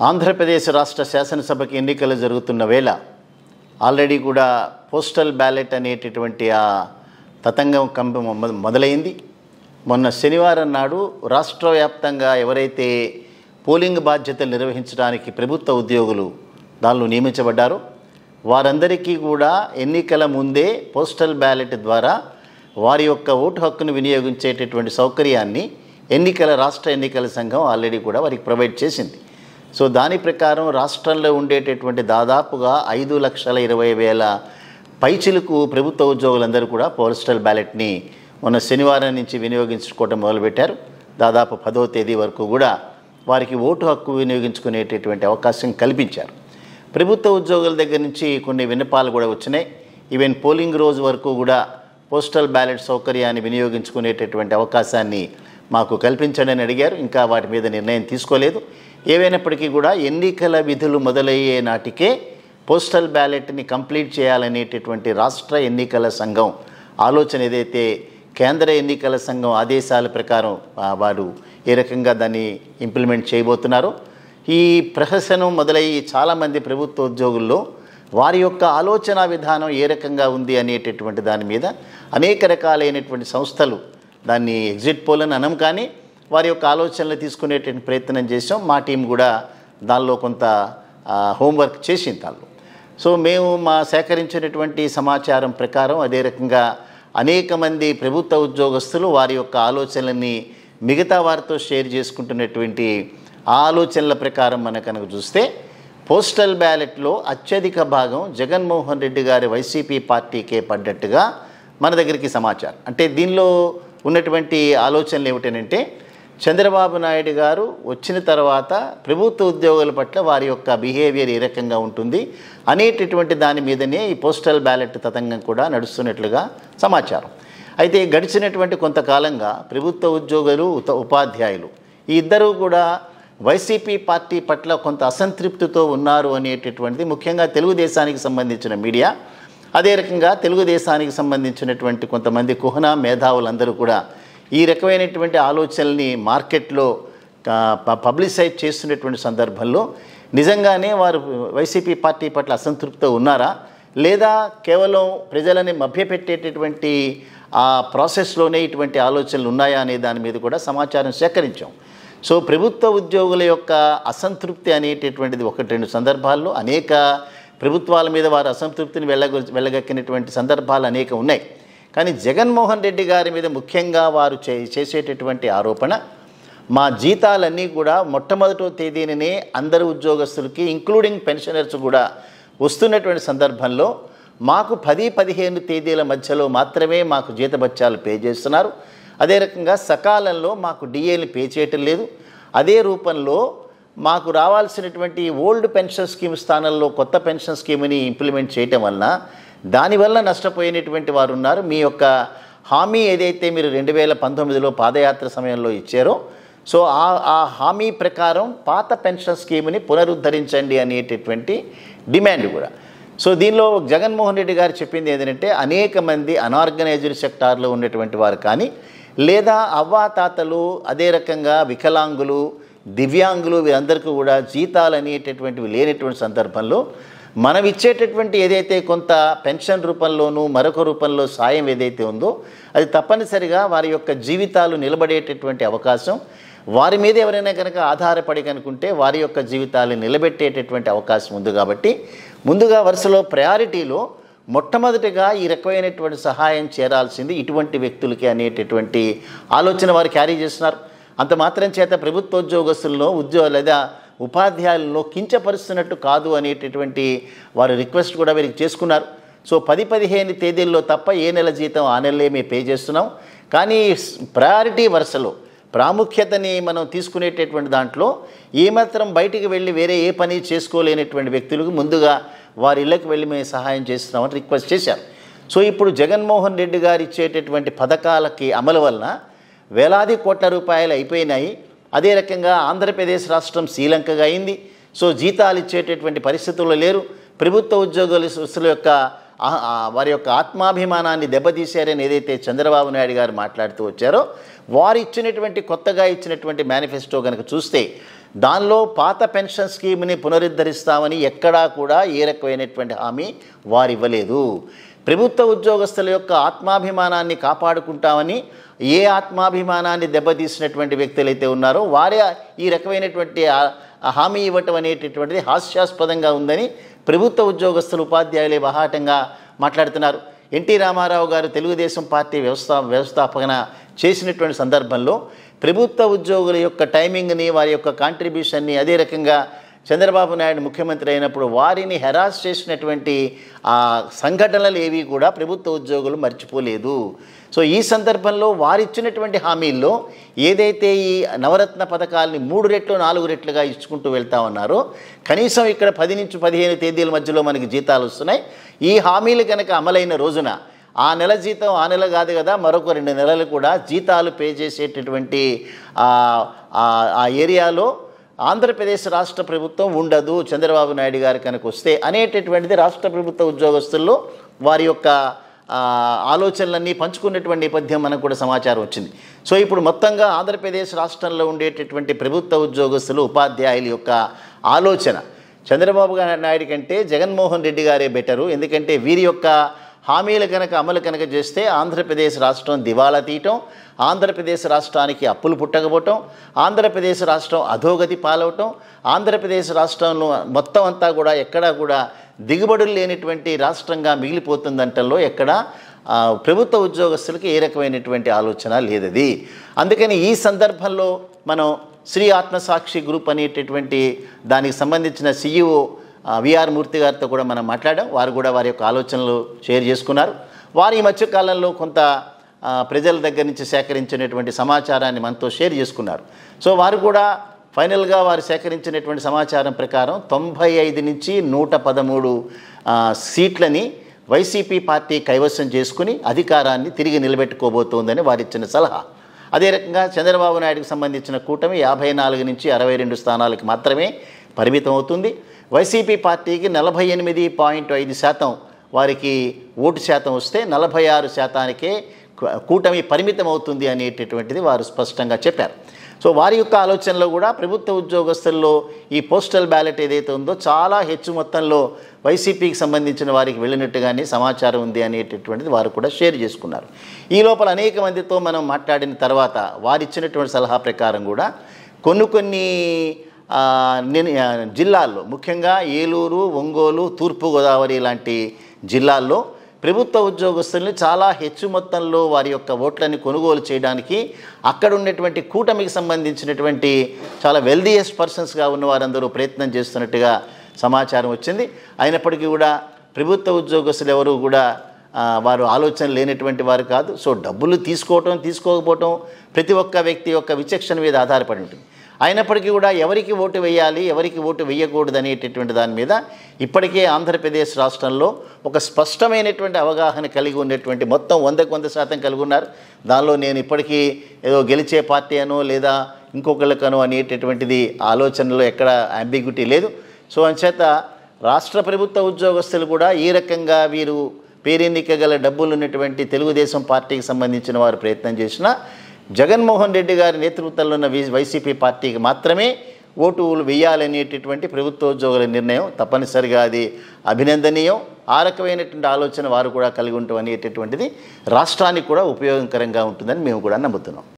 ఆంధ్రప్రదేశ్ రాష్ట్ర శాసనసభకి ఎన్నికలు జరుగుతున్న వేళ ఆల్రెడీ కూడా పోస్టల్ బ్యాలెట్ అనేటటువంటి ఆ తతంగం కంప మొ- మొదలైంది మొన్న శనివారం నాడు రాష్ట్ర వ్యాప్తంగా ఎవరైతే పోలింగ్ బాధ్యతలు నిర్వహించడానికి ప్రభుత్వ ఉద్యోగులు దానిలో నియమించబడ్డారో వారందరికీ కూడా ఎన్నికల ముందే పోస్టల్ బ్యాలెట్ ద్వారా వారి యొక్క ఓటు హక్కును వినియోగించేటటువంటి సౌకర్యాన్ని ఎన్నికల రాష్ట్ర ఎన్నికల సంఘం ఆల్రెడీ కూడా వారికి ప్రొవైడ్ చేసింది సో దాని ప్రకారం రాష్ట్రంలో ఉండేటటువంటి దాదాపుగా ఐదు లక్షల ఇరవై వేల పైచిలకు ప్రభుత్వ ఉద్యోగులందరూ కూడా పోస్టల్ బ్యాలెట్ని మొన్న శనివారం నుంచి వినియోగించుకోవడం మొదలుపెట్టారు దాదాపు పదో తేదీ వరకు కూడా వారికి ఓటు హక్కు వినియోగించుకునేటటువంటి అవకాశం కల్పించారు ప్రభుత్వ ఉద్యోగుల దగ్గర నుంచి కొన్ని విన్నపాలు కూడా వచ్చినాయి ఈవెన్ పోలింగ్ రోజు వరకు కూడా పోస్టల్ బ్యాలెట్ సౌకర్యాన్ని వినియోగించుకునేటటువంటి అవకాశాన్ని మాకు కల్పించండి అడిగారు ఇంకా వాటి మీద నిర్ణయం తీసుకోలేదు ఏవైనప్పటికీ కూడా ఎన్నికల విధులు మొదలయ్యే నాటికే పోస్టల్ బ్యాలెట్ని కంప్లీట్ చేయాలనేటటువంటి రాష్ట్ర ఎన్నికల సంఘం ఆలోచన ఏదైతే కేంద్ర ఎన్నికల సంఘం ఆదేశాల ప్రకారం ఆ, వారు ఏ రకంగా దాన్ని ఇంప్లిమెంట్ చేయబోతున్నారో ఈ ప్రహసనం మొదలయ్యి చాలామంది ప్రభుత్వ ఉద్యోగుల్లో వారి యొక్క ఆలోచన విధానం ఏ రకంగా ఉంది అనేటటువంటి దాని మీద అనేక రకాలైనటువంటి సంస్థలు దాన్ని ఎగ్జిట్ పోల్ అని అనం కానీ వారి యొక్క ఆలోచనలు తీసుకునేటువంటి ప్రయత్నం చేసాం మా టీం కూడా దానిలో కొంత ఆ, హోంవర్క్ చేసింది దానిలో సో మేము మా సేకరించినటువంటి సమాచారం ప్రకారం అదే రకంగా అనేక మంది ప్రభుత్వ ఉద్యోగస్తులు వారి యొక్క ఆలోచనలని మిగతా వారితో షేర్ చేసుకుంటున్నటువంటి ఆ ఆలోచనల ప్రకారం మన కనుక చూస్తే పోస్టల్ బ్యాలెట్లో అత్యధిక భాగం జగన్మోహన్ రెడ్డి గారి వైసీపీ పార్టీకే పడ్డట్టుగా మన దగ్గరికి సమాచారం అంటే దీనిలో ఉన్నటువంటి ఆలోచనలు ఏమిటనంటే చంద్రబాబు నాయుడు గారు వచ్చిన తర్వాత ప్రభుత్వ ఉద్యోగుల పట్ల వారి యొక్క బిహేవియర్ ఏ రకంగా ఉంటుంది అనేటటువంటి దాని మీదనే ఈ పోస్టల్ బ్యాలెట్ తతంగం కూడా నడుస్తున్నట్లుగా సమాచారం అయితే గడిచినటువంటి కొంతకాలంగా ప్రభుత్వ ఉద్యోగులు ఉత- ఉపాధ్యాయులు ఈ ఇద్దరూ కూడా వైసీపీ పార్టీ పట్ల కొంత అసంతృప్తితో ఉన్నారు అనేటటువంటిది ముఖ్యంగా తెలుగుదేశానికి సంబంధించిన మీడియా అదే రకంగా తెలుగుదేశానికి సంబంధించినటువంటి కొంతమంది కుహన మేధావులందరూ కూడా ఈ రకమైనటువంటి ఆలోచనల్ని మార్కెట్లో ఆ, ప- పబ్లిసైజ్ చేస్తున్నటువంటి సందర్భంలో నిజంగానే వారు వైసీపీ పార్టీ పట్ల అసంతృప్తితో ఉన్నారా లేదా కేవలం ప్రజలని మభ్యపెట్టేటటువంటి ఆ ప్రాసెస్లోనే ఇటువంటి ఆలోచనలు ఉన్నాయా అనే దాని మీద కూడా సమాచారం సేకరించాం సో ప్రభుత్వ ఉద్యోగుల యొక్క అసంతృప్తి అనేటటువంటిది ఒకటి రెండు సందర్భాల్లో అనేక ప్రభుత్వాల మీద వారు అసంతృప్తిని వెళ్ళగ వెళ్ళగక్కినటువంటి సందర్భాలు అనేక ఉన్నాయి కానీ జగన్మోహన్ రెడ్డి గారి మీద ముఖ్యంగా వారు చే చేసేటటువంటి ఆరోపణ మా జీతాలన్నీ కూడా మొట్టమొదటో తేదీననే అందరు ఉద్యోగస్తులకి ఇంక్లూడింగ్ పెన్షనర్స్ కూడా వస్తున్నటువంటి సందర్భంలో మాకు పది పదిహేను తేదీల మధ్యలో మాత్రమే మాకు జీతబత్యాలు పే చేస్తున్నారు అదే రకంగా సకాలంలో మాకు డిఏలు పే చేయటం లేదు అదే రూపంలో మాకు రావాల్సినటువంటి ఓల్డ్ పెన్షన్ స్కీమ్ స్థానంలో కొత్త పెన్షన్ స్కీమ్ని ఇంప్లిమెంట్ చేయటం వలన దానివల్ల నష్టపోయినటువంటి వారు ఉన్నారు మీ యొక్క హామీ ఏదైతే మీరు రెండు వేల పంతొమ్మిదిలో పాదయాత్ర సమయంలో ఇచ్చారో సో ఆ ఆ హామీ ప్రకారం పాత పెన్షన్ స్కీమ్ని పునరుద్ధరించండి అనేటటువంటి డిమాండ్ కూడా సో దీనిలో జగన్మోహన్ రెడ్డి గారు చెప్పింది ఏంటంటే అనేక మంది అనార్గనైజ్డ్ సెక్టార్లో ఉన్నటువంటి వారు కానీ లేదా అవ్వాతాతలు అదే రకంగా వికలాంగులు దివ్యాంగులు వీరందరికీ కూడా జీతాలు అనేటటువంటివి లేనటువంటి సందర్భంలో మనం ఇచ్చేటటువంటి ఏదైతే కొంత పెన్షన్ రూపంలోనూ మరొక రూపంలో సాయం ఏదైతే ఉందో అది తప్పనిసరిగా వారి యొక్క జీవితాలు నిలబడేటటువంటి అవకాశం వారి మీద ఎవరైనా కనుక ఆధారపడి కనుకుంటే వారి యొక్క జీవితాలు నిలబెట్టేటటువంటి అవకాశం ఉంది కాబట్టి ముందుగా వరుసలో ప్రయారిటీలో మొట్టమొదటిగా ఈ రకమైనటువంటి సహాయం చేరాల్సింది ఇటువంటి వ్యక్తులకి అనేటటువంటి ఆలోచన వారు క్యారీ చేస్తున్నారు అంత మాత్రం చేత ప్రభుత్వ ఉద్యోగస్తుల్లో ఉద్యోగ లేదా ఉపాధ్యాయులను కించపరుస్తున్నట్టు కాదు అనేటటువంటి వారు రిక్వెస్ట్ కూడా వీరికి చేసుకున్నారు సో పది పదిహేను తేదీల్లో తప్ప ఏ నెల జీతం ఆ నెలలే మేము పే చేస్తున్నాం కానీ ప్రయారిటీ వరుసలో ప్రాముఖ్యతని మనం తీసుకునేటటువంటి దాంట్లో ఏమాత్రం బయటికి వెళ్ళి వేరే ఏ పని చేసుకోలేనటువంటి వ్యక్తులకు ముందుగా వారి ఇళ్ళకి వెళ్ళి మేము సహాయం చేస్తున్నామని రిక్వెస్ట్ చేశారు సో ఇప్పుడు జగన్మోహన్ రెడ్డి గారు ఇచ్చేటటువంటి పథకాలకి అమలు వలన వేలాది కోట్ల రూపాయలు అయిపోయినాయి అదే రకంగా ఆంధ్రప్రదేశ్ రాష్ట్రం శ్రీలంకగా అయింది సో జీతాలు ఇచ్చేటటువంటి పరిస్థితుల్లో లేరు ప్రభుత్వ ఉద్యోగుల యొక్క ఆ- ఆ వారి యొక్క ఆత్మాభిమానాన్ని దెబ్బతీశారని ఏదైతే చంద్రబాబు నాయుడు గారు మాట్లాడుతూ వచ్చారో వారు ఇచ్చినటువంటి కొత్తగా ఇచ్చినటువంటి మేనిఫెస్టో కనుక చూస్తే దానిలో పాత పెన్షన్ స్కీమ్ని పునరుద్ధరిస్తామని ఎక్కడా కూడా ఏ రకమైనటువంటి హామీ వారు ఇవ్వలేదు ప్రభుత్వ ఉద్యోగస్తుల యొక్క ఆత్మాభిమానాన్ని కాపాడుకుంటామని ఏ ఆత్మాభిమానాన్ని దెబ్బతీసినటువంటి వ్యక్తులు అయితే ఉన్నారో వారే ఈ రకమైనటువంటి ఆ- ఆ హామీ ఇవ్వటం అనేటటువంటిది హాస్యాస్పదంగా ఉందని ప్రభుత్వ ఉద్యోగస్తులు ఉపాధ్యాయులే బహాటంగా మాట్లాడుతున్నారు ఎన్టీ రామారావు గారు తెలుగుదేశం పార్టీ వ్యవస్థా వ్యవస్థాపకన చేసినటువంటి సందర్భంలో ప్రభుత్వ ఉద్యోగుల యొక్క టైమింగ్ని వారి యొక్క కాంట్రిబ్యూషన్ని అదే రకంగా చంద్రబాబు నాయుడు ముఖ్యమంత్రి అయినప్పుడు వారిని హెరాస్ చేసినటువంటి ఆ సంఘటనలు ఏవి కూడా ప్రభుత్వ ఉద్యోగులు మర్చిపోలేదు సో ఈ సందర్భంలో వారిచ్చినటువంటి హామీల్లో ఏదైతే ఈ నవరత్న పథకాలని మూడు రెట్లు నాలుగు రెట్లుగా ఇచ్చుకుంటూ వెళ్తా ఉన్నారో కనీసం ఇక్కడ పది నుంచి పదిహేను తేదీల మధ్యలో మనకి జీతాలు వస్తున్నాయి ఈ హామీలు కనుక అమలైన రోజున ఆ నెల జీతం ఆ నెల కాదు కదా మరొక రెండు నెలలు కూడా జీతాలు పే చేసేటటువంటి ఆ- ఆ- ఆ ఏరియాలో ఆంధ్రప్రదేశ్ రాష్ట్ర ప్రభుత్వం ఉండదు చంద్రబాబు నాయుడు గారి కనుక వస్తే అనేటటువంటిది రాష్ట్ర ప్రభుత్వ ఉద్యోగస్తుల్లో వారి యొక్క ఆ, ఆలోచనలన్నీ పంచుకున్నటువంటి నేపథ్యం మనకు కూడా సమాచారం వచ్చింది సో ఇప్పుడు మొత్తంగా ఆంధ్రప్రదేశ్ రాష్ట్రంలో ఉండేటటువంటి ప్రభుత్వ ఉద్యోగస్తులు ఉపాధ్యాయుల యొక్క ఆలోచన చంద్రబాబు గా- నాయుడు కంటే జగన్మోహన్ రెడ్డి గారే బెటరు ఎందుకంటే వీరి యొక్క హామీలు కనుక అమలు కనుక చేస్తే ఆంధ్రప్రదేశ్ రాష్ట్రం దివాలా తీయటం ఆంధ్రప్రదేశ్ రాష్ట్రానికి అప్పులు పుట్టకపోవటం ఆంధ్రప్రదేశ్ రాష్ట్రం అధోగతి పాలవటం ఆంధ్రప్రదేశ్ రాష్ట్రంలో మొత్తం అంతా కూడా ఎక్కడా కూడా దిగుబడులు లేనటువంటి రాష్ట్రంగా మిగిలిపోతుందంటల్లో ఎక్కడ ఆ, ప్రభుత్వ ఉద్యోగస్తులకి ఏ రకమైనటువంటి ఆలోచన లేదది అందుకని ఈ సందర్భంలో మనం శ్రీ ఆత్మసాక్షి గ్రూప్ అనేటటువంటి దానికి సంబంధించిన సిఇఓ విఆర్ మూర్తి గారితో కూడా మనం మాట్లాడాం వారు కూడా వారి యొక్క ఆలోచనలు షేర్ చేసుకున్నారు వారు ఈ మధ్యకాలంలో కొంత ఆ, ప్రజల దగ్గర నుంచి సేకరించినటువంటి సమాచారాన్ని మనతో షేర్ చేసుకున్నారు సో వారు కూడా ఫైనల్గా వారు సేకరించినటువంటి సమాచారం ప్రకారం తొంభై ఐదు నుంచి నూట పదమూడు ఆ, సీట్లని వైసీపీ పార్టీ కైవసం చేసుకుని అధికారాన్ని తిరిగి నిలబెట్టుకోబోతోందని వారిచ్చిన సలహా అదే రకంగా చంద్రబాబు నాయుడుకు సంబంధించిన కూటమి యాభై నాలుగు నుంచి అరవై రెండు స్థానాలకు మాత్రమే పరిమితం అవుతుంది వైసీపీ పార్టీకి నలభై ఎనిమిది పాయింట్ ఐదు శాతం వారికి ఓటు శాతం వస్తే నలభై ఆరు శాతానికే కు- కూటమి పరిమితం అవుతుంది అనేటటువంటిది వారు స్పష్టంగా చెప్పారు సో వారి యొక్క ఆలోచనలో కూడా ప్రభుత్వ ఉద్యోగస్తుల్లో ఈ పోస్టల్ బ్యాలెట్ ఏదైతే ఉందో చాలా హెచ్చు మొత్తంలో వైసీపీకి సంబంధించిన వారికి వెళ్ళినట్టుగానే సమాచారం ఉంది అనేటటువంటిది వారు కూడా షేర్ చేసుకున్నారు ఈ లోపల అనేక మందితో మనం మాట్లాడిన తర్వాత వారు ఇచ్చినటువంటి సలహా ప్రకారం కూడా కొన్ని కొన్ని ఆ, నిర్- ఆ, జిల్లాల్లో ముఖ్యంగా ఏలూరు ఒంగోలు తూర్పుగోదావరి లాంటి జిల్లాల్లో ప్రభుత్వ ఉద్యోగస్తుల్ని చాలా హెచ్చు మొత్తంలో వారి యొక్క ఓట్లని కొనుగోలు చేయడానికి అక్కడ ఉన్నటువంటి కూటమికి సంబంధించినటువంటి చాలా వెల్దియస్ట్ పర్సన్స్గా ఉన్న వారందరూ ప్రయత్నం చేస్తున్నట్టుగా సమాచారం వచ్చింది అయినప్పటికీ కూడా ప్రభుత్వ ఉద్యోగస్తులు ఎవరు కూడా ఆ, వారు ఆలోచన లేనటువంటి వారు కాదు సో డబ్బులు తీసుకోవటం తీసుకోకపోవటం ప్రతి ఒక్క వ్యక్తి యొక్క విచక్షణ మీద ఆధారపడి ఉంటుంది అయినప్పటికీ కూడా ఎవరికి ఓటు వేయాలి ఎవరికి ఓటు వేయకూడదు అనేటటువంటి దాని మీద ఇప్పటికే ఆంధ్రప్రదేశ్ రాష్ట్రంలో ఒక స్పష్టమైనటువంటి అవగాహన కలిగి ఉన్నటువంటి మొత్తం వందకు వంద శాతం కలిగి ఉన్నారు దానిలో నేను ఇప్పటికీ ఏదో గెలిచే పార్టీ అనో లేదా ఇంకొకళ్ళకనో అనేటటువంటిది ఆలోచనలో ఎక్కడ అంబిగ్యూటీ లేదు సో అంచేత రాష్ట్ర ప్రభుత్వ ఉద్యోగస్తులు కూడా ఈ రకంగా వీరు పేరెన్నిక గల డబ్బులు ఉన్నటువంటి తెలుగుదేశం పార్టీకి సంబంధించిన వారు ప్రయత్నం చేసినా జగన్మోహన్ రెడ్డి గారి నేతృత్వంలో ఉన్న వి- వైసీపీ పార్టీకి మాత్రమే ఓటులు వేయాలనేటటువంటి ప్రభుత్వ ఉద్యోగుల నిర్ణయం తప్పనిసరిగా అది అభినందనీయం ఆ రకమైనటువంటి ఆలోచన వారు కూడా కలిగి ఉంటాం అనేటటువంటిది రాష్ట్రానికి కూడా ఉపయోగకరంగా ఉంటుందని మేము కూడా నమ్ముతున్నాం